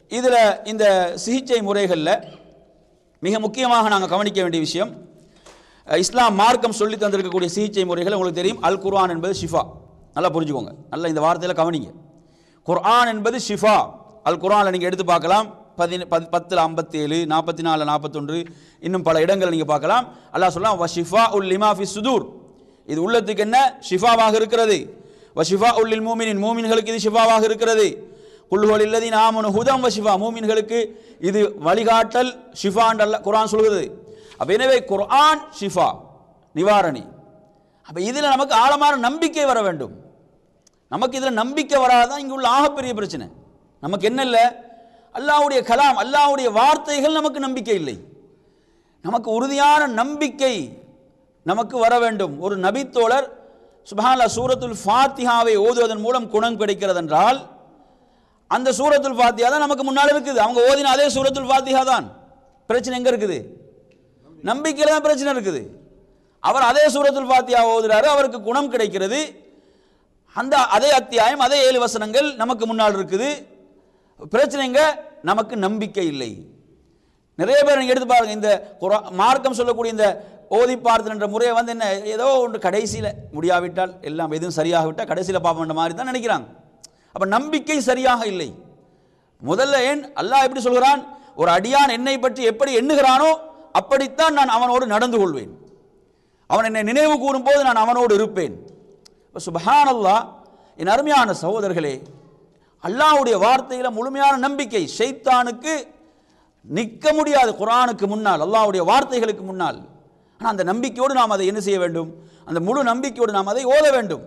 இதில் இந்த சிகிச்சை முறைகளில் மிக முக்கியமாக நாங்கள் கவனிக்க வேண்டிய விஷயம் அஹ், இஸ்லாம் மார்க்கம் சொல்லி தந்திருக்கக்கூடிய சிகிச்சை முறைகள் உங்களுக்கு தெரியும் அல் குர்ஆன் என்பது ஷிஃபா நல்லா புரிஞ்சுக்கோங்க நல்லா இந்த வார்த்தையில் கவனிங்க குர்ஆன் என்பது ஷிஃபா அல் குர்ஆனில் நீங்கள் எடுத்து பார்க்கலாம் பதின பத் பத்தில் ஐம்பத்தேழு நாற்பத்தி நாலு நாற்பத்தொன்று இன்னும் பல இடங்கள் நீங்கள் பார்க்கலாம் அல்லாஹ் சொல்லலாம் வ ஷிஃபா உல் லிமா ஃபி சுதூர் இது உள்ளத்துக்கு என்ன ஷிஃபாவாக இருக்கிறது வ ஷிஃபா உல்லில் மூமினின் மூமின்களுக்கு இது ஷிஃபாவாக இருக்கிறது குல்லுகள் இல்லதி நாமனு ஹுதம் வ ஷிஃபா மூமின்களுக்கு இது வழிகாட்டல் ஷிஃபான் அல்ல குர்ஆன் சொல்கிறது அப்போ எனவே குர்ஆன் ஷிஃபா நிவாரணி அப்போ இதில் நமக்கு ஆழமான நம்பிக்கை வர வேண்டும் நமக்கு இதில் நம்பிக்கை வராதான் இங்கே உள்ள ஆகப்பெரிய பிரச்சனை நமக்கு என்ன இல்லை அல்லாஹ்வுடைய கலாம் அல்லாஹ்வுடைய வார்த்தைகள் நமக்கு நம்பிக்கை இல்லை நமக்கு உறுதியான நம்பிக்கை நமக்கு வர வேண்டும் ஒரு நபித்தோழர் சுபஹானல்லாஹ் சூரத்துல் ஃபாத்திஹாவை ஓதுவதன் மூலம் குணம் கிடைக்கிறது என்றால் அந்த சூரத்துல் ஃபாத்திஹா தான் நமக்கு முன்னால் இருக்குது அவங்க ஓதின அதே சூரத்துல் ஃபாத்திஹா தான் பிரச்சனை எங்கே இருக்குது நம்பிக்கையில் தான் பிரச்சனை இருக்குது அவர் அதே சூரத்துல் ஃபாத்திஹா ஓதுறாரு அவருக்கு குணம் கிடைக்கிறது அந்த அதே அத்தியாயம் அதே ஏழு வசனங்கள் நமக்கு முன்னால் இருக்குது பிரச்சனைங்க நமக்கு நம்பிக்கை இல்லை நிறைய பேர் நீங்க எடுத்து பாருங்க இந்த குரா மார்க்கம் சொல்லக்கூடிய இந்த ஓதி பார்த்தல் என்ற முறையை வந்து என்ன ஏதோ ஒன்று கடைசியில் முடியாவிட்டால் எல்லாம் எதுவும் சரியாக விட்டால் கடைசியில் பார்ப்போன்ற மாதிரி தான் நினைக்கிறாங்க அப்போ நம்பிக்கை சரியாக இல்லை முதல்ல ஏன் அல்லாஹ் எப்படி சொல்கிறான் ஒரு அடியான் என்னை பற்றி எப்படி எண்ணுகிறானோ அப்படித்தான் நான் அவனோடு நடந்து கொள்வேன் அவன் என்னை நினைவு கூறும்போது நான் அவனோடு இருப்பேன் சுபஹான் அல்லாஹ் என் அருமையான சகோதரர்களே அல்லாஹ்வுடைய வார்த்தையில முழுமையான நம்பிக்கை ஷைத்தானுக்கு நிற்க முடியாது குர்ஆனுக்கு முன்னால் அல்லாஹ்வுடைய வார்த்தைகளுக்கு முன்னால் ஆனால் அந்த நம்பிக்கையோடு நாம் அதை என்ன செய்ய வேண்டும் அந்த முழு நம்பிக்கையோடு நாம் அதை ஓத வேண்டும்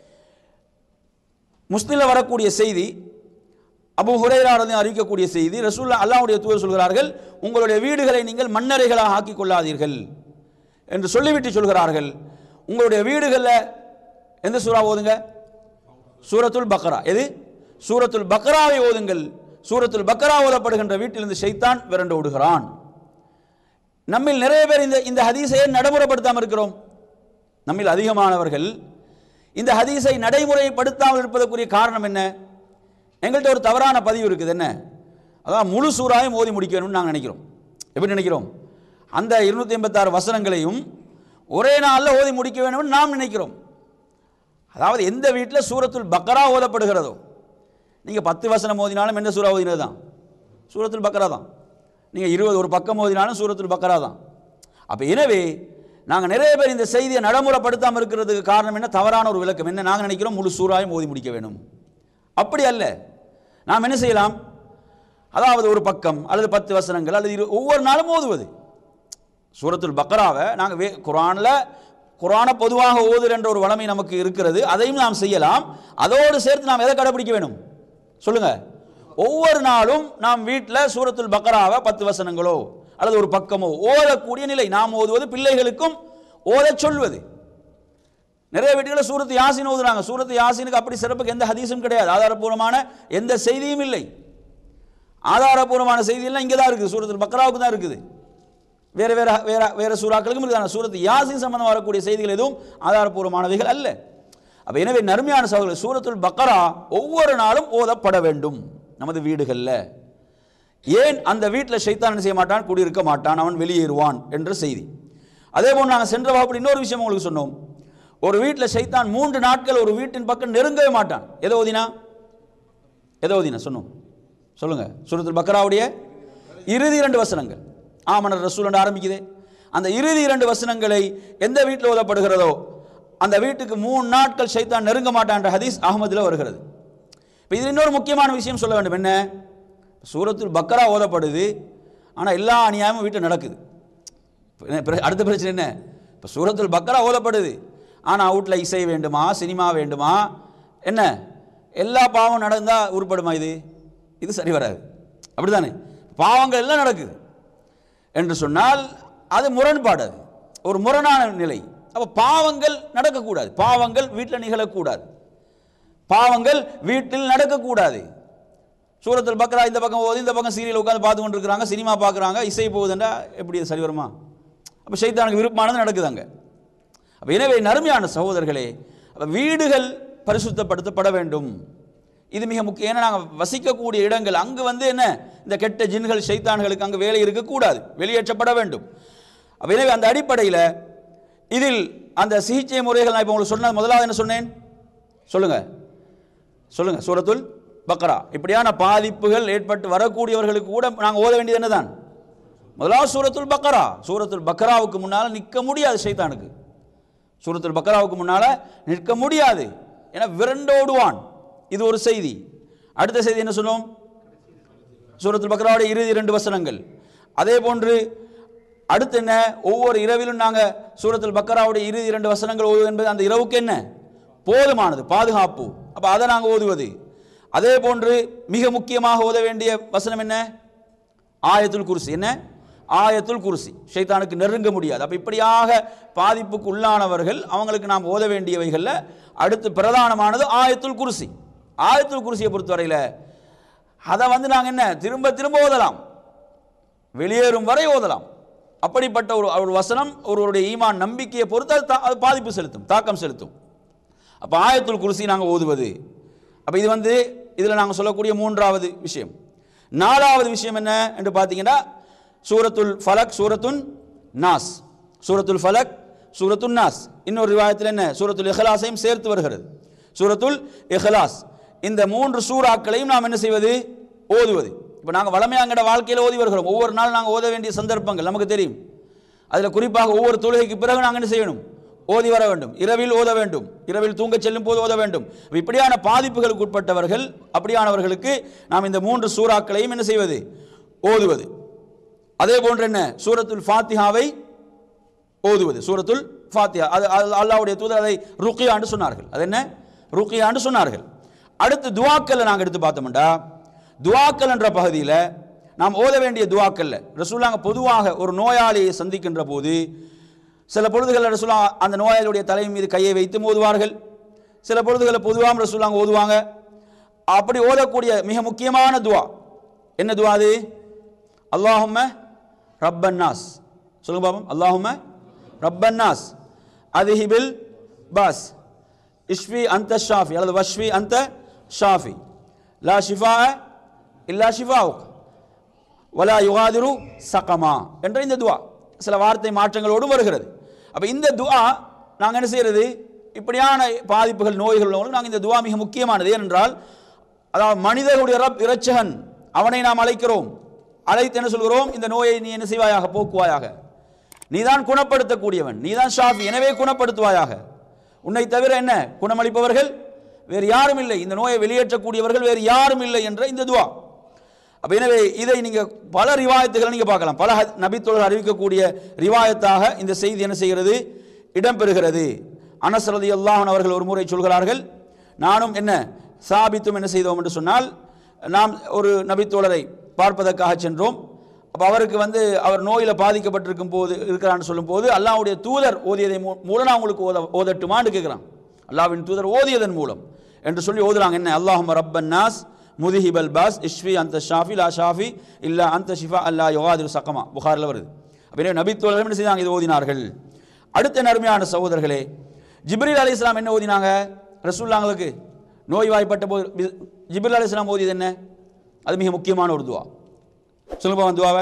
முஸ்லிமில் வரக்கூடிய செய்தி அபு ஹுரைராரதை அறிவிக்கக்கூடிய செய்தி ரசூல்லா அல்லாஹ்வுடைய தூதர் சொல்கிறார்கள் உங்களுடைய வீடுகளை நீங்கள் மண்ணறைகளாக ஆக்கிக் கொள்ளாதீர்கள் என்று சொல்லிவிட்டு சொல்கிறார்கள் உங்களுடைய வீடுகளில் எந்த சூறா ஓதுங்க சூரத்துல் பக்ரா எது சூரத்துல் பக்ராவை ஓதுங்கள் சூரத்துல் பக்ரா ஓதப்படுகின்ற வீட்டிலிருந்து ஷைத்தான் விரண்டு ஓடுகிறான் நம்மில் நிறைய பேர் இந்த இந்த ஹதீஸையே நடைமுறைப்படுத்தாமல் இருக்கிறோம் நம்மில் அதிகமானவர்கள் இந்த ஹதீஸை நடைமுறைப்படுத்தாமல் இருப்பதற்குரிய காரணம் என்ன எங்கள்கிட்ட ஒரு தவறான பதிவு இருக்குது என்ன அதான் முழு சூறாயும் ஓதி முடிக்கணும்னு நாங்கள் நினைக்கிறோம் எப்படி நினைக்கிறோம் அந்த இருநூத்தி எண்பத்தாறு வசனங்களையும் ஒரே நாளில் ஓதி முடிக்க வேணும்னு நாம் நினைக்கிறோம் அதாவது எந்த வீட்டில் சூரத்துல் பக்ரா ஓதப்படுகிறதோ நீங்கள் பத்து வசனம் ஓதினாலும் என்ன சூறா ஓதினது தான் சூரத்துல் பக்ரா தான் நீங்கள் இருபது ஒரு பக்கம் ஓதினாலும் சூரத்துல் பக்ரா தான் அப்போ எனவே நாங்கள் நிறைய பேர் இந்த செய்தியை நடைமுறைப்படுத்தாமல் இருக்கிறதுக்கு காரணம் என்ன தவறான ஒரு விளக்கம் என்ன நாங்கள் நினைக்கிறோம் முழு சூறாயும் ஓதி முடிக்க வேணும் அப்படி அல்ல நாம் என்ன செய்யலாம் அதாவது ஒரு பக்கம் அல்லது பத்து வசனங்கள் அல்லது இரு ஒவ்வொரு நாளும் ஓதுவது சூரத்துல் பக்ராவை நாங்கள் வே குரானில் குரானை பொதுவாக ஓதுர் என்ற ஒரு வளமை நமக்கு இருக்கிறது அதையும் நாம் செய்யலாம் அதோடு சேர்த்து நாம் எதை கடைபிடிக்க வேணும் சொல்லுங்க ஒவ்வொரு நாளும் நாம் வீட்டில் சூரத்துல் பக்ராவை பத்து வசனங்களோ அல்லது ஒரு பக்கமோ ஓதக்கூடிய நிலை நாம் ஓதுவது பிள்ளைகளுக்கும் ஓதச் சொல்வது நிறைய வீடுகளில் சூரத்து யாசின் ஓதுறாங்க சூரத்து யாசினுக்கு அப்படி சிறப்புக்கு எந்த ஹதீஸும் கிடையாது ஆதாரபூர்வமான எந்த செய்தியும் இல்லை ஆதாரபூர்வமான செய்தியெல்லாம் இங்கே தான் இருக்குது சூரத்துல் பக்ராவுக்கு தான் இருக்குது வேறு வேறு வேறு வேறு சூறாக்களுக்கும் இருக்குது ஆனால் சூரத்து யாசின் சம்பந்தம் வரக்கூடிய செய்திகள் எதுவும் ஆதாரபூர்வமானவைகள் அல்ல அப்போ எனவே நறுமையான சகோதரர் சூரத்துல் பக்ரா ஒவ்வொரு நாளும் ஓதப்பட வேண்டும் நமது வீடுகளில் ஏன் அந்த வீட்டில் ஷைத்தான் என்ன செய்ய மாட்டான் குடியிருக்க மாட்டான் அவன் வெளியேறுவான் என்ற செய்தி அதே போல் நாங்கள் சென்ற வகுப்பில் இன்னொரு விஷயம் உங்களுக்கு சொன்னோம் ஒரு வீட்டில் ஷைத்தான் மூன்று நாட்கள் ஒரு வீட்டின் பக்கம் நெருங்கவே மாட்டான் எதை ஓதினா எதை ஓதினா சொன்னோம் சொல்லுங்க சூரத்துல் பக்ராவுடைய இறுதி இரண்டு வசனங்கள் ஆமனர் ரசூல் என்று ஆரம்பிக்குதே அந்த இறுதி இரண்டு வசனங்களை எந்த வீட்டில் ஓதப்படுகிறதோ அந்த வீட்டுக்கு மூணு நாட்கள் ஷைத்தான் நெருங்க மாட்டான் என்ற ஹதீஸ் அகமதில் வருகிறது இப்போ இது இன்னொரு முக்கியமான விஷயம் சொல்ல வேண்டும் என்ன சூரத்துல் பக்ரா ஓதப்படுது ஆனால் எல்லா அநியாயமும் வீட்டில் நடக்குது இப்ப என்ன பிர- அடுத்த பிரச்சனை என்ன இப்போ சூரத்துல் பக்ரா ஓதப்படுது ஆனால் வீட்டில் இசை வேண்டுமா சினிமா வேண்டுமா என்ன எல்லா பாவம் நடந்தால் உருப்படுமா இது இது சரி வராது அப்படிதானே பாவங்கள் எல்லாம் நடக்குது என்று சொன்னால் அது முரண்பாடு அது ஒரு முரணான நிலை அப்போ பாவங்கள் நடக்கக்கூடாது பாவங்கள் வீட்டில் நிகழக்கூடாது பாவங்கள் வீட்டில் நடக்கக்கூடாது சூரத்துல் பக்ரா இந்த பக்கம் ஓதி இந்த பக்கம் சீரியல் உட்காந்து பார்த்து கொண்டு இருக்கிறாங்க சினிமா பார்க்குறாங்க இசை போகுதுண்டா எப்படி இது சரி வருமா அப்போ சைத்தானுக்கு விருப்பமானது நடக்குது அங்கே அப்போ எனவே நறுமையான சகோதரர்களே அப்ப வீடுகள் பரிசுத்தப்படுத்தப்பட வேண்டும் இது மிக முக்கியம் ஏன்னா நாங்கள் வசிக்கக்கூடிய இடங்கள் அங்கு வந்து என்ன இந்த கெட்ட ஜின்கள் ஷைத்தான்களுக்கு அங்கு வேலை இருக்கக்கூடாது வெளியேற்றப்பட வேண்டும் அப்ப எனவே அந்த அடிப்படையில் இதில் அந்த சிகிச்சை முறைகள் நான் இப்போ உங்களுக்கு சொன்னது முதலாவது என்ன சொன்னேன் சொல்லுங்க சொல்லுங்க சூரத்துல் பக்ரா இப்படியான பாதிப்புகள் ஏற்பட்டு வரக்கூடியவர்களுக்கு கூட நாங்கள் ஓத வேண்டியது என்னதான் முதலாவது சூரத்துல் பக்ரா சூரத்துல் பக்ராவுக்கு முன்னால் நிற்க முடியாது ஷைத்தானுக்கு சூரத்துல் பக்ராவுக்கு முன்னால் நிற்க முடியாது என விரண்டோடுவான் இது ஒரு செய்தி அடுத்த செய்தி என்ன சொன்னோம் சூரத்துல் பக்ராவுடைய இறுதி இரண்டு வசனங்கள் அதே போன்று அடுத்து என்ன ஒவ்வொரு இரவிலும் நாங்கள் சூரத்துல் பக்ராவுடைய இறுதி இரண்டு வசனங்கள் ஓதுவது என்பது அந்த இரவுக்கு என்ன போதுமானது பாதுகாப்பு அப்போ அதை நாங்கள் ஓதுவது அதே போன்று மிக முக்கியமாக ஓத வேண்டிய வசனம் என்ன ஆயத்துல் குர்சி என்ன ஆயத்துல் குர்சி ஷைத்தானுக்கு நெருங்க முடியாது அப்போ இப்படியாக பாதிப்புக்கு உள்ளானவர்கள் அவங்களுக்கு நாம் ஓத வேண்டியவைகளில் அடுத்து பிரதானமானது ஆயத்துல் குர்சி ஆயத்துல் குர்சியை பொறுத்தவரையில் அதை வந்து நாங்கள் என்ன திரும்ப திரும்ப ஓதலாம் வெளியேறும் வரை ஓதலாம் அப்படிப்பட்ட ஒரு ஒரு வசனம் ஒருவருடைய ஈமான் நம்பிக்கையை பொறுத்து அது தா- அது பாதிப்பு செலுத்தும் தாக்கம் செலுத்தும் அப்போ ஆயத்துல் குர்சி நாங்கள் ஓதுவது அப்போ இது வந்து இதில் நாங்கள் சொல்லக்கூடிய மூன்றாவது விஷயம் நாலாவது விஷயம் என்ன என்று பார்த்தீங்கன்னா சூரத்துல் ஃபலக் சூரத்துன் நாஸ் சூரத்துல் ஃபலக் சூரத்துன் நாஸ் இன்னொரு ரிவாயத்தில் என்ன சூரத்துல் இஹ்லாஸையும் சேர்த்து வருகிறது சூரத்துல் இஹ்லாஸ் இந்த மூன்று சூறாக்களையும் நாம் என்ன செய்வது ஓதுவது இப்போ நாங்கள் வளமையாங்கட வாழ்க்கையில் ஓதி வருகிறோம் ஒவ்வொரு நாள் நாங்கள் ஓத வேண்டிய சந்தர்ப்பங்கள் நமக்கு தெரியும் அதில் குறிப்பாக ஒவ்வொரு தொழுகைக்கு பிறகு நாங்கள் என்ன செய்யணும் ஓதி வர வேண்டும் இரவில் ஓத வேண்டும் இரவில் தூங்கச் செல்லும் போது ஓத வேண்டும் அப்ப இப்படியான பாதிப்புகளுக்கு உட்பட்டவர்கள் அப்படியானவர்களுக்கு நாம் இந்த மூன்று சூறாக்களையும் என்ன செய்வது ஓதுவது அதே போன்று என்ன சூரத்துல் ஃபாத்திஹாவை ஓதுவது சூரத்துல் ஃபாத்திஹா அது அது அல்லாஹ்வுடைய தூதர் அதை ருக்கியான்னு சொன்னார்கள் அது என்ன ருக்கியான்னு சொன்னார்கள் அடுத்து துவாக்கல்ல நாங்கள் எடுத்து பார்த்தோம்டா துவாக்கல் என்ற பகுதியில் நாம் ஓத வேண்டிய துவாக்கல்ல ரசூலாங்க பொதுவாக ஒரு நோயாளியை சந்திக்கின்ற போது சில பொழுதுகளில் ரசூலா அந்த நோயாளியுடைய தலை மீது கையை வைத்து ஓதுவார்கள் சில பொழுதுகளில் பொதுவாக ரசூலாங்க ஓதுவாங்க அப்படி ஓதக்கூடிய மிக முக்கியமான துவா என்ன துவா அது அல்லாஹும்ம ரப்பன்னாஸ் சொல்லுங்க பாப்போம் அல்லாஹும்ம ரப்பன்னாஸ் அதிஹிபில் பாஸ் இஷ்வி அந்த ஷாஃபி அல்லது வஷ்வி அந்த ஷாஃபி லா ஷிஃபா இல்லா ஷிஃபாவுக் வலா யுகாதிரு சகமா என்ற இந்த துவா சில வார்த்தை மாற்றங்களோடும் வருகிறது அப்போ இந்த துவா நாங்கள் என்ன செய்யறது இப்படியான பாதிப்புகள் நோய்கள் உள்ளவங்களுக்கு நாங்கள் இந்த துவா மிக முக்கியமானது ஏனென்றால் அதாவது மனிதர்களுடைய ரப் இரட்சகன் அவனை நாம் அழைக்கிறோம் அழைத்து என்ன சொல்கிறோம் இந்த நோயை நீ என்ன செய்வாயாக போக்குவாயாக நீதான் குணப்படுத்தக்கூடியவன் நீதான் ஷாஃபி எனவே குணப்படுத்துவாயாக உன்னை தவிர என்ன குணமளிப்பவர்கள் வேறு யாரும் இல்லை இந்த நோயை வெளியேற்றக்கூடியவர்கள் வேறு யாரும் இல்லை என்ற இந்த துவா அப்ப எனவே இதை நீங்க பல ரிவாயத்துகளை நீங்க பார்க்கலாம் பல ஹத்- நபித்தோழர் அறிவிக்கக்கூடிய ரிவாயத்தாக இந்த செய்தி என்ன செய்கிறது இடம்பெறுகிறது அனஸ் ரலியல்லாஹு அவர்கள் ஒரு முறை சொல்கிறார்கள் நானும் என்ன சாபித்தும் என்ன செய்தோம் என்று சொன்னால் நாம் ஒரு நபித்தோழரை பார்ப்பதற்காக சென்றோம் அப்போ அவருக்கு வந்து அவர் நோயில் பாதிக்கப்பட்டிருக்கும் போது இருக்கிறான்னு சொல்லும்போது அல்லாஹ்வுடைய தூதர் ஓதியதை மூ- மூலம் நான் உங்களுக்கு ஓத ஓதட்டுமான்னு கேட்குறான் அல்லாஹ்வின் தூதர் ஓதியதன் மூலம் என்று சொல்லி ஓதுறாங்க என்ன அல்லாஹும் ரப்பன் நாஸ் முதிஹிபல் பாஸ் இஷ்வி அந்த ஷாஃபி லா ஷாஃபி இல்லா அந்த ஷிஃபா அல்லா யோகாதிரு சக்கமா புகாரில் வருது அப்படியே நபித்தோழர்கள் என்ன செய்தாங்க இது ஓதினார்கள் அடுத்த நறுமையான சகோதரர்களே ஜிப்ரீல் அலி இஸ்லாம் என்ன ஓதினாங்க ரசூல்லாங்களுக்கு நோய்வாய்ப்பட்ட போது பி- ஜிப்ரீல் அலி இஸ்லாம் ஓதியது என்ன அது மிக முக்கியமான ஒரு துவா சொல்லுங்க பாவம் துவாவை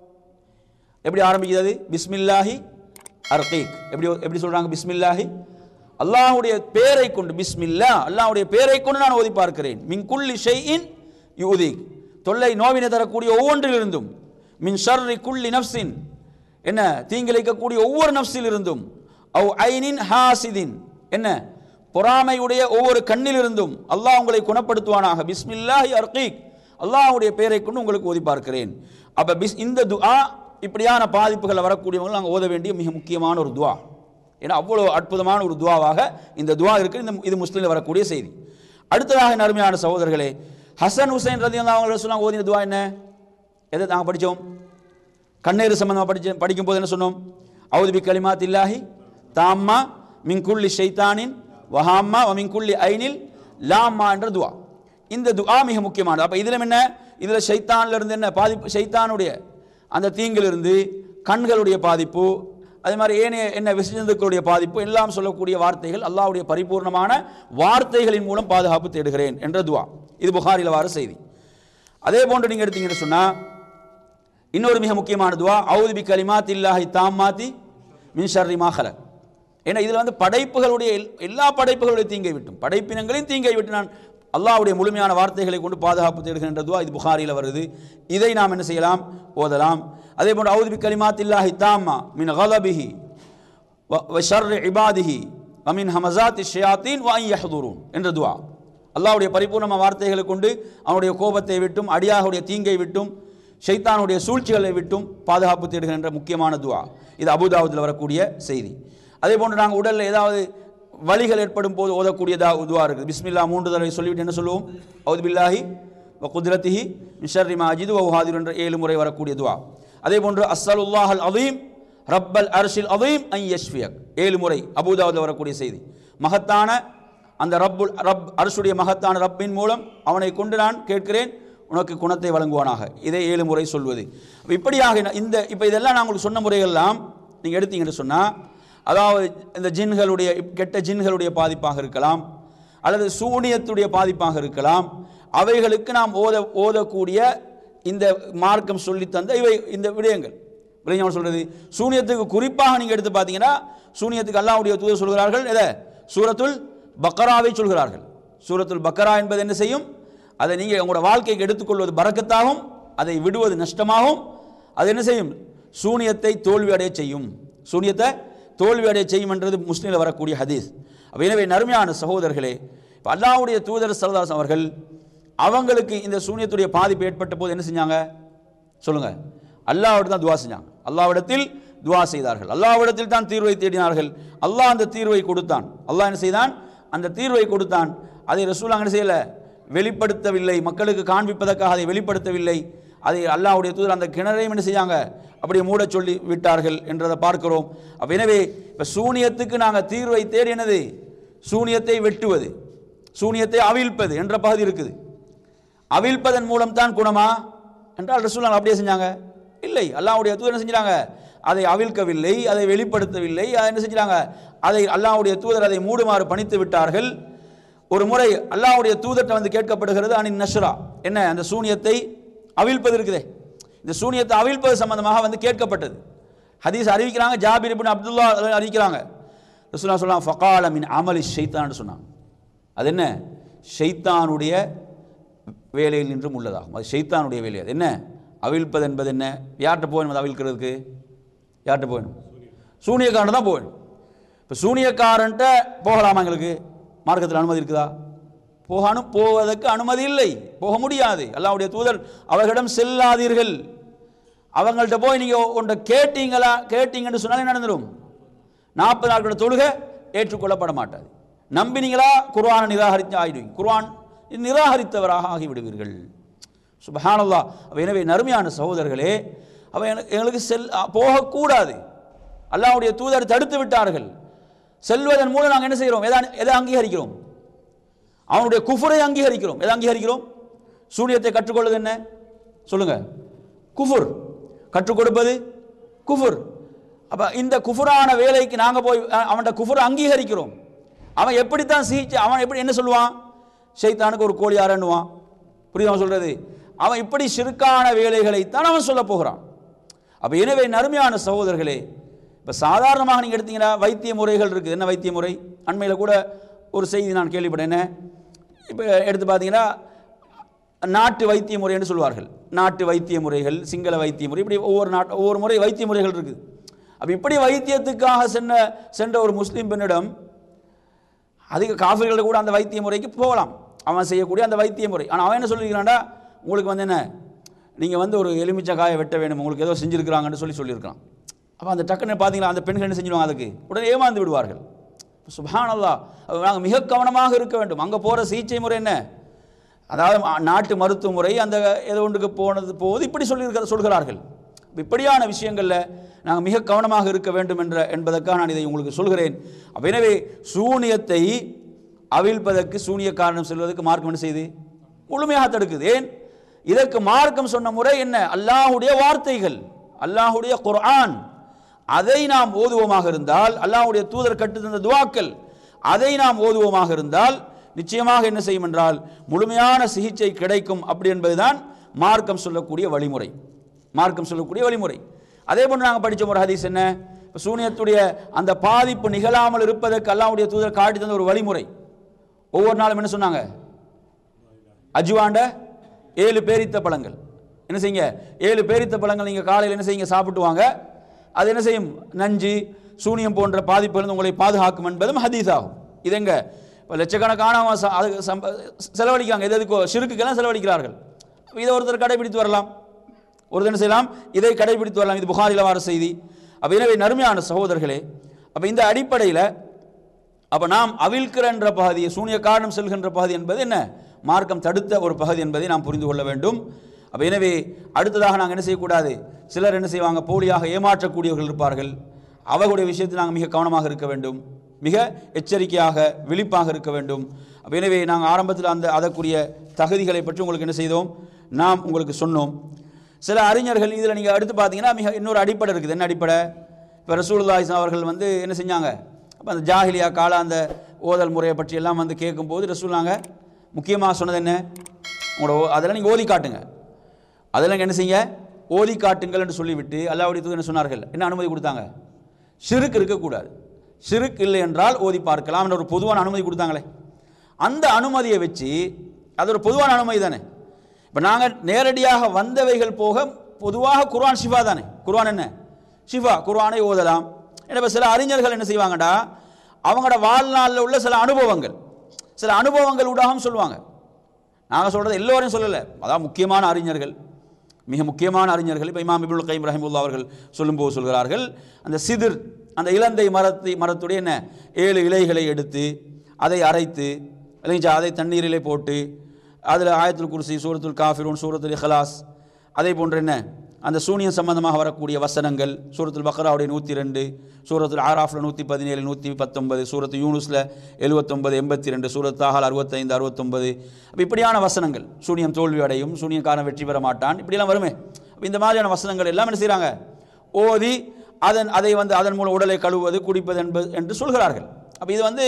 எப்படி ஆரம்பிக்கிறது பிஸ்மில்லாஹி அர்கீக் எப்படி எப்படி சொல்றாங்க பிஸ்மில்லாஹி அல்லாஹ்வுடைய பேரை கொண்டு பிஸ்மில்லா அல்லாஹ்வுடைய பேரை கொண்டு நான் ஓதி பார்க்கிறேன் மின் குல்லி ஷைஇன் யூதிக் தொல்லை நோவினை தரக்கூடிய ஒவ்வொன்றிலிருந்தும் மின் ஷர்ரி குல்லி நஃப்ஸின் என்ன தீங்கிழைக்கக்கூடிய ஒவ்வொரு நஃப்ஸில் இருந்தும் அவ் ஐனின் ஹாசிதின் என்ன பொறாமையுடைய ஒவ்வொரு கண்ணிலிருந்தும் அல்லாஹ் உங்களை குணப்படுத்துவானாக பிஸ்மில்லாஹி அர்கீக் அல்லாஹ்வுடைய பெயரை கொண்டு உங்களுக்கு ஓதி பார்க்கிறேன் அப்ப பிஸ் இந்த துஆ இப்படியான பாதிப்புகள் வரக்கூடியவங்க நாங்கள் ஓத வேண்டிய மிக முக்கியமான ஒரு துஆ ஏன்னா அவ்வளோ அற்புதமான ஒரு துவாவாக இந்த துவா இருக்கு இந்த இது முஸ்லீமில் வரக்கூடிய செய்தி அடுத்ததாக என் அருமையான சகோதரர்களே ஹசன் ஹுசைன் ரதி அவங்க சொன்னாங்க ஓதின துவா என்ன எதை நாங்கள் படித்தோம் கண்ணீர் சம்பந்தமாக படிச்ச படிக்கும் போது என்ன சொன்னோம் அவுது பி கலிமாத் இல்லாஹி தாம்மா மின்குள்ளி ஷைத்தானின் வஹாம்மா வ மின்குள்ளி ஐனில் லாம்மா என்ற துவா இந்த துஆ மிக முக்கியமானது அப்போ இதில் என்ன இதில் ஷைத்தான்ல இருந்து என்ன பாதிப்பு ஷைத்தானுடைய அந்த தீங்கிலிருந்து கண்களுடைய பாதிப்பு அதே மாதிரி ஏனைய என்ன விசேஷத்துக்களுடைய பாதிப்பு எல்லாம் சொல்லக்கூடிய வார்த்தைகள் அல்லாஹ்வுடைய பரிபூர்ணமான வார்த்தைகளின் மூலம் பாதுகாப்பு தேடுகிறேன் என்ற துவா இது புகாரில் வார செய்தி அதே போன்று நீங்கள் எடுத்தீங்கன்னு சொன்னால் இன்னொரு மிக முக்கியமான துவா அவுது பி கலிமாத் இல்லாஹி தாமாத்தி மின் ஷர்ரி மாஹல ஏன்னா இதில் வந்து படைப்புகளுடைய எல்- எல்லா படைப்புகளுடைய தீங்கை விட்டும் படைப்பினங்களையும் தீங்கை விட்டு நான் அல்லாஹ்வுடைய முழுமையான வார்த்தைகளை கொண்டு பாதுகாப்பு தேடுகின்ற துவா இது புகாரியில் வருது இதை நாம் என்ன செய்யலாம் ஓதலாம் அதே போன்று அவுது பி கலிமாத் இல்லாஹி தாமா மின் கலபிஹி ஷர் இபாதிஹி அமின் ஹமசாத் ஷியாத்தீன் வா யஹ்துரூன் என்ற துவா அல்லாஹ்வுடைய பரிபூர்ணமான வார்த்தைகளை கொண்டு அவனுடைய கோபத்தை விட்டும் அடியாருடைய தீங்கை விட்டும் ஷைத்தானுடைய சூழ்ச்சிகளை விட்டும் பாதுகாப்பு தேடுகின்ற முக்கியமான துவா இது அபுதாவுதில் வரக்கூடிய செய்தி அதே போன்று நாங்கள் உடலில் ஏதாவது வலிகள் ஏற்படும் போது ஓதக்கூடிய தா துவா இருக்குது பிஸ்மில்லா மூன்று தடவை சொல்லிவிட்டு என்ன சொல்லுவோம் அவுது பில்லாஹி வ குதிரத்திஹி மிஷர்ரி மாஜிது வஹாதிர் என்ற ஏழு முறை வரக்கூடிய துவா அதே போன்று அஸ்ஸலுல்லாஹல் அதீம் ரப்பல் அர்ஷில் அதீம் ஐ யஷ்ஃபியக் ஏழு முறை அபூதாவுதில் வரக்கூடிய செய்தி மகத்தான அந்த ரப்புல் ரப் அரசுடைய மகத்தான ரப்பின் மூலம் அவனை கொண்டு நான் கேட்கிறேன் உனக்கு குணத்தை வழங்குவானாக இதை ஏழு முறை சொல்வது அப்ப இப்படியாக நான் இந்த இப்போ இதெல்லாம் நான் உங்களுக்கு சொன்ன முறைகள்லாம் நீங்கள் எடுத்தீங்கன்னு சொன்னால் அதாவது இந்த ஜின்களுடைய கெட்ட ஜின்களுடைய பாதிப்பாக இருக்கலாம் அல்லது சூனியத்துடைய பாதிப்பாக இருக்கலாம் அவைகளுக்கு நாம் ஓத ஓதக்கூடிய இந்த மார்க்கம் சொல்லித் தந்த இவை இந்த விடயங்கள் விளைஞர் சொல்றது சூனியத்துக்கு குறிப்பாக நீங்கள் எடுத்து பார்த்தீங்கன்னா சூனியத்துக்கு அல்லாஹ்வுடைய தூதர் சொல்கிறார்கள் எதை சூரத்துல் பக்கராவை சொல்கிறார்கள் சூரத்துல் பக்கரா என்பது என்ன செய்யும் அதை நீங்கள் உங்களோட வாழ்க்கைக்கு எடுத்துக்கொள்வது பறக்கத்தாகும் அதை விடுவது நஷ்டமாகும் அது என்ன செய்யும் சூனியத்தை தோல்வி அடைய செய்யும் சூனியத்தை தோல்வி அடைய செய்யும் என்றது முஸ்லீமில் வரக்கூடிய ஹதீஸ் அப்ப எனவே நறுமையான சகோதரர்களே இப்போ அல்லாஹ்வுடைய தூதர் சரதாஸ் அவர்கள் அவங்களுக்கு இந்த சூனியத்துடைய பாதிப்பு ஏற்பட்ட போது என்ன செஞ்சாங்க சொல்லுங்க அல்லாஹ்விடம் தான் துவா செஞ்சாங்க அல்லாஹ்விடத்தில் துவா செய்தார்கள் அல்லாஹ்விடத்தில் தான் தீர்வை தேடினார்கள் அல்லாஹ் அந்த தீர்வை கொடுத்தான் அல்லாஹ் என்ன செய்தான் அந்த தீர்வை கொடுத்தான் அதை ரசூல் என்ன செய்யல வெளிப்படுத்தவில்லை மக்களுக்கு காண்பிப்பதற்காக அதை வெளிப்படுத்தவில்லை அதை அல்லாஹ்வுடைய தூதர் அந்த கிணறையும் என்ன செய்யாங்க அப்படியே மூடச் சொல்லி விட்டார்கள் என்றதை பார்க்கிறோம் அப்ப எனவே இப்போ சூனியத்துக்கு நாங்கள் தீர்வை தேடி என்னது சூனியத்தை வெட்டுவது சூனியத்தை அவிழ்ப்பது என்ற பகுதி இருக்குது அவிழ்ப்பதன் மூலம் தான் குணமா என்றால் ரசூலான் அப்படியே செஞ்சாங்க இல்லை அல்லாஹ்வுடைய தூதர் என்ன செஞ்சாங்க அதை அவிழ்க்கவில்லை அதை வெளிப்படுத்தவில்லை அதை என்ன செஞ்சாங்க அதை அல்லாஹ்வுடைய தூதர் அதை மூடுமாறு பணித்து விட்டார்கள் ஒரு முறை அல்லாஹ்வுடைய தூதர்கிட்ட வந்து கேட்கப்படுகிறது அனின் நஷ்ரா என்ன அந்த சூனியத்தை அவிழ்ப்பது இருக்குதே இந்த சூனியத்தை அவிழ்ப்பது சம்பந்தமாக வந்து கேட்கப்பட்டது ஹதீஸ் அறிவிக்கிறாங்க ஜாபிர் இப்னு அப்துல்லா அறிவிக்கிறாங்க ரசூலா சொல்லலாம் ஃபகால மின் அமலி ஷைத்தான்னு சொன்னாங்க அது என்ன ஷைத்தானுடைய வேலையில் நின்றும் உள்ளதாகும் அது ஷைத்தானுடைய வேலை அது என்ன அவிழ்ப்பது என்பது என்ன யார்கிட்ட போகணும் அது அவிழ்க்கிறதுக்கு யார்கிட்ட போகணும் சூனியக்காரன் தான் போகணும் இப்போ சூனியக்காரன்ட்ட போகலாமா எங்களுக்கு மார்க்கத்தில் அனுமதி இருக்குதா போகணும் போவதற்கு அனுமதி இல்லை போக முடியாது அல்லாஹ்வுடைய தூதர் அவர்களிடம் செல்லாதீர்கள் அவங்கள்ட்ட போய் நீங்கள் ஒன்றை கேட்டீங்களா கேட்டீங்கன்னு சொன்னாலே நடந்துடும் நாற்பது நாட்களோட தொழுகை ஏற்றுக்கொள்ளப்பட மாட்டாது நம்பினீங்களா குர்ஆனை நிராகரித்து ஆயிடுவீங்க குர்ஆன் நிராகரித்தவராக ஆகிவிடுவீர்கள் சுபஹானல்லா அப்ப எனவே நறுமையான சகோதரர்களே அவ எங்களுக்கு செல் அ, போகக்கூடாது அல்லாஹ்வுடைய தூதர் தடுத்து விட்டார்கள் செல்வதன் மூலம் நாங்கள் என்ன செய்கிறோம் எதை எதை அங்கீகரிக்கிறோம் அவனுடைய குஃபரை அங்கீகரிக்கிறோம் எதை அங்கீகரிக்கிறோம் சூனியத்தை கற்றுக்கொள்வது என்ன சொல்லுங்க குஃபுர் கற்றுக் கொடுப்பது குஃபுர் அப்ப இந்த குஃபுரான வேலைக்கு நாங்க போய் அஹ், அவன்கிட்ட குஃபுரை அங்கீகரிக்கிறோம் அவன் எப்படித்தான் சிகிச்சை அவன் எப்படி என்ன சொல்லுவான் ஷைத்தானுக்கு ஒரு கோழி ஆரண்ணுவான் புரியுதா அவன் சொல்றது அவன் இப்படி சிறுக்கான வேலைகளைத்தான் அவன் சொல்ல போகிறான் அப்ப எனவே நறுமையான சகோதரர்களே இப்போ சாதாரணமாக நீங்கள் எடுத்தீங்கன்னா வைத்திய முறைகள் இருக்குது என்ன வைத்திய முறை அண்மையில் கூட ஒரு செய்தி நான் கேள்விப்பட்டேன் என்ன இப்போ எடுத்து பார்த்தீங்கன்னா நாட்டு வைத்திய முறைன்னு சொல்வார்கள் நாட்டு வைத்திய முறைகள் சிங்கள வைத்திய முறை இப்படி ஒவ்வொரு நாட்டு ஒவ்வொரு முறை வைத்திய முறைகள் இருக்குது அப்போ இப்படி வைத்தியத்துக்காக சென்ற சென்ற ஒரு முஸ்லீம் பெண்ணிடம் அதிக காஃபிர்கள் கூட அந்த வைத்திய முறைக்கு போகலாம் அவன் செய்யக்கூடிய அந்த வைத்திய முறை ஆனால் அவன் என்ன சொல்லியிருக்கிறான்டா உங்களுக்கு வந்து என்ன நீங்கள் வந்து ஒரு எலுமிச்சை காயை வெட்ட வேணும் உங்களுக்கு ஏதோ செஞ்சுருக்கிறாங்கன்னு சொல்லி சொல்லியிருக்கான் அப்போ அந்த டக்குன்னு பார்த்தீங்களா அந்த பெண்கள் என்ன செஞ்சிருவாங்க அதுக்கு உடனே ஏமாந்து விடுவார்கள் சுபஹானல்லா நாங்கள் மிக கவனமாக இருக்க வேண்டும் அங்கே போகிற சிகிச்சை முறை என்ன அதாவது ம- நாட்டு மருத்துவ முறை அந்த ஏதோ ஒன்றுக்கு போனது போது இப்படி சொல்லியிருக்க சொல்கிறார்கள் இப்படியான விஷயங்களில் நாங்கள் மிக கவனமாக இருக்க வேண்டும் என்ற என்பதற்காக நான் இதை உங்களுக்கு சொல்கிறேன் அப்ப எனவே சூனியத்தை அவிழ்ப்பதற்கு சூனிய காரணம் செல்வதற்கு மார்க்கம் என்ன செய்து முழுமையாக தடுக்குது ஏன் இதற்கு மார்க்கம் சொன்ன முறை என்ன அல்லாஹ்வுடைய வார்த்தைகள் அல்லாஹ்வுடைய குர்ஆன் அதை நாம் ஓதுவோமாக இருந்தால் அல்லாஹ்வுடைய தூதர் கற்றுத் தந்த துவாக்கள் அதை நாம் ஓதுவோமாக இருந்தால் நிச்சயமாக என்ன செய்யும் என்றால் முழுமையான சிகிச்சை கிடைக்கும் அப்படி என்பதுதான் மார்க்கம் சொல்லக்கூடிய வழிமுறை மார்க்கம் சொல்லக்கூடிய வழிமுறை அதே போன்று நாங்கள் படிச்ச ஒரு ஹதீஸ் என்ன இப்ப சூனியத்துடைய அந்த பாதிப்பு நிகழாமல் இருப்பதற்கு அல்லாஹ்வுடைய தூதர் காட்டி தந்த ஒரு வழிமுறை ஒவ்வொரு நாளும் என்ன சொன்னாங்க அஜுவாண்ட ஏழு பேரித்த பழங்கள் என்ன செய்யுங்க ஏழு பேரித்த பழங்கள் நீங்கள் காலையில் என்ன செய்யுங்க சாப்பிட்டு வாங்க அது என்ன செய்யும் நஞ்சு சூனியம் போன்ற பாதிப்பிலிருந்து உங்களை பாதுகாக்கும் என்பதும் ஹதீஸ் ஆகும் இது எங்க இப்போ லட்சக்கணக்கான அவன் ச- அது சம்ப- செலவழிக்காங்க எது எதுக்கோ சிறுக்குக்கெல்லாம் செலவழிக்கிறார்கள் இதை ஒருத்தர் கடைபிடித்து வரலாம் ஒரு தினம் செய்யலாம் இதை கடைபிடித்து வரலாம் இது புகாரில் வார செய்தி அப்போ எனவே நறுமையான சகோதரர்களே அப்போ இந்த அடிப்படையில் அப்போ நாம் அவிழ்க்கிற என்ற பகுதியை சூனிய காரணம் செல்கின்ற பகுதி என்பது என்ன மார்க்கம் தடுத்த ஒரு பகுதி என்பதை நாம் புரிந்து கொள்ள வேண்டும் அப்போ எனவே அடுத்ததாக நாங்கள் என்ன செய்யக்கூடாது சிலர் என்ன செய்வாங்க போலியாக ஏமாற்றக்கூடியவர்கள் இருப்பார்கள் அவர்களுடைய விஷயத்தில் நாங்கள் மிக கவனமாக இருக்க வேண்டும் மிக எச்சரிக்கையாக விழிப்பாக இருக்க வேண்டும் அப்போ எனவே நாங்கள் ஆரம்பத்தில் அந்த அதற்குரிய தகுதிகளை பற்றி உங்களுக்கு என்ன செய்தோம் நாம் உங்களுக்கு சொன்னோம் சில அறிஞர்கள் இதில் நீங்கள் எடுத்து பார்த்தீங்கன்னா மிக இன்னொரு அடிப்படை இருக்குது என்ன அடிப்படை இப்போ ரசூலுல்லாஹி அவர்கள் வந்து என்ன செஞ்சாங்க அப்போ அந்த ஜாஹிலியா கால அந்த ஓதல் முறையை பற்றி எல்லாம் வந்து கேட்கும்போது ரசூலாங்க முக்கியமாக சொன்னது என்ன உங்களோட ஓ- அதெல்லாம் நீங்கள் ஓதி காட்டுங்க அதெல்லாம் நீங்க என்ன செய்யுங்க ஓதி காட்டுங்கள் என்று சொல்லிவிட்டு அல்லாஹ்வுடைய தூதர் என்ன சொன்னார்கள் என்ன அனுமதி கொடுத்தாங்க ஷிருக்கு இருக்கக்கூடாது ஷிருக்கு இல்லை என்றால் ஓதி பார்க்கலாம் என்ற ஒரு பொதுவான அனுமதி கொடுத்தாங்களே அந்த அனுமதியை வச்சு அது ஒரு பொதுவான அனுமதி தானே இப்போ நாங்கள் நேரடியாக வந்தவைகள் போக பொதுவாக குர்ஆன் ஷிஃபா தானே குர்ஆன் என்ன ஷிஃபா குர்ஆனை ஓதலாம் ஏன்னா இப்ப சில அறிஞர்கள் என்ன செய்வாங்கடா அவங்களோட வாழ்நாளில் உள்ள சில அனுபவங்கள் சில அனுபவங்கள் ஊடாகவும் சொல்லுவாங்க நாங்கள் சொல்கிறது எல்லோரையும் சொல்லலை அதான் முக்கியமான அறிஞர்கள் மிக முக்கியமான அறிஞர்கள் இப்போ இமாம் இபுல் கைம் ரஹிமுல்லா அவர்கள் சொல்லும்போது சொல்கிறார்கள் அந்த சிதிர் அந்த இலந்தை மரத்தை மரத்துடைய என்ன ஏழு இலைகளை எடுத்து அதை அரைத்து இல்லைங்களா அதை தண்ணீரிலே போட்டு அதில் ஆயத்துல் குர்சி சூரத்துல் காஃபிரூன் சூரத்துல் இஹ்லாஸ் அதே போன்று என்ன அந்த சூனியம் சம்பந்தமாக வரக்கூடிய வசனங்கள் சூரத்துல் பக்ராவுடைய நூற்றி ரெண்டு சூரத்துல் ஆராஃபில் நூற்றி பதினேழு நூற்றி பத்தொன்பது சூரத்து யூனுஸில் எழுபத்தொன்பது எண்பத்தி ரெண்டு சூரத் தாஹால் அறுபத்தைந்து அறுபத்தொன்பது அப்போ இப்படியான வசனங்கள் சூனியம் தோல்வி அடையும் சூனியக்காரன் வெற்றி பெற மாட்டான் இப்படிலாம் வருமே அப்ப இந்த மாதிரியான வசனங்கள் எல்லாம் என்ன செய்கிறாங்க ஓதி அதன் அதை வந்து அதன் மூலம் உடலை கழுவுவது குடிப்பது என்பது என்று சொல்கிறார்கள் அப்போ இது வந்து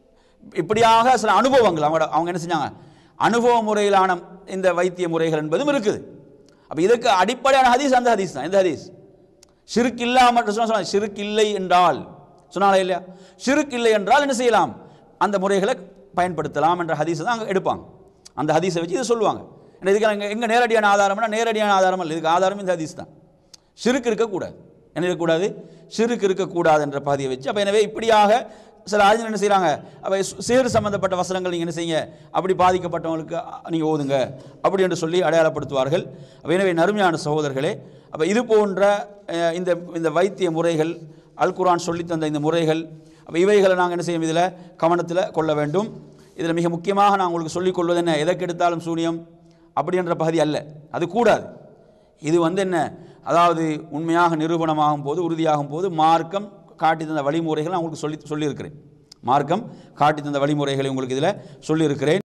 இப்படியாக சில அனுபவங்கள் அவங்க அவங்க என்ன செஞ்சாங்க அனுபவ முறையிலான இந்த வைத்திய முறைகள் என்பதும் இருக்குது அப்போ இதுக்கு அடிப்படையான ஹதீஸ் அந்த ஹதீஸ் தான் இந்த ஹதீஸ் ஷிருக்கு இல்லாமல் சொன்ன ஷிருக்கு இல்லை என்றால் சொன்னாலே இல்லையா ஷிருக்கு இல்லை என்றால் என்ன செய்யலாம் அந்த முறைகளை பயன்படுத்தலாம் என்ற ஹதீஸை தான் அங்கே எடுப்பாங்க அந்த ஹதீஸை வச்சு இதை சொல்லுவாங்க ஏன்னா இதுக்கு எங்கே எங்கே நேரடியான ஆதாரம்னா நேரடியான ஆதாரம் இல்லை இதுக்கு ஆதாரம் இந்த ஹதீஸ் தான் ஷிருக்கு இருக்கக்கூடாது என்ன இருக்கக்கூடாது ஷிருக்கு இருக்கக்கூடாது என்ற பாதியை வச்சு அப்போ எனவே இப்படியாக சில அறிஞர் என்ன செய்கிறாங்க அவை சேறு சம்பந்தப்பட்ட வசனங்கள் நீங்கள் என்ன செய்யுங்க அப்படி பாதிக்கப்பட்டவங்களுக்கு நீங்கள் ஓதுங்க அப்படி என்று சொல்லி அடையாளப்படுத்துவார்கள் அப்ப எனவே நறுமையான சகோதரர்களே அப்போ இது போன்ற அஹ், இந்த இந்த வைத்திய முறைகள் அல் குர்ஆன் சொல்லித் தந்த இந்த முறைகள் அப்போ இவைகளை நாங்கள் என்ன செய்யும் இதில் கவனத்தில் கொள்ள வேண்டும் இதில் மிக முக்கியமாக நான் உங்களுக்கு சொல்லிக் கொள்வது என்ன எதற்கு எடுத்தாலும் சூனியம் அப்படி என்ற பகுதி அல்ல அது கூடாது இது வந்து என்ன அதாவது உண்மையாக நிரூபணமாகும் போது உறுதியாகும் போது மார்க்கம் காட்டி தந்த வழிமுறைகளை நான் உங்களுக்கு சொல்லி சொல்லியிருக்கிறேன் மார்க்கம் காட்டி தந்த வழிமுறைகளை உங்களுக்கு இதில் சொல்லியிருக்கிறேன்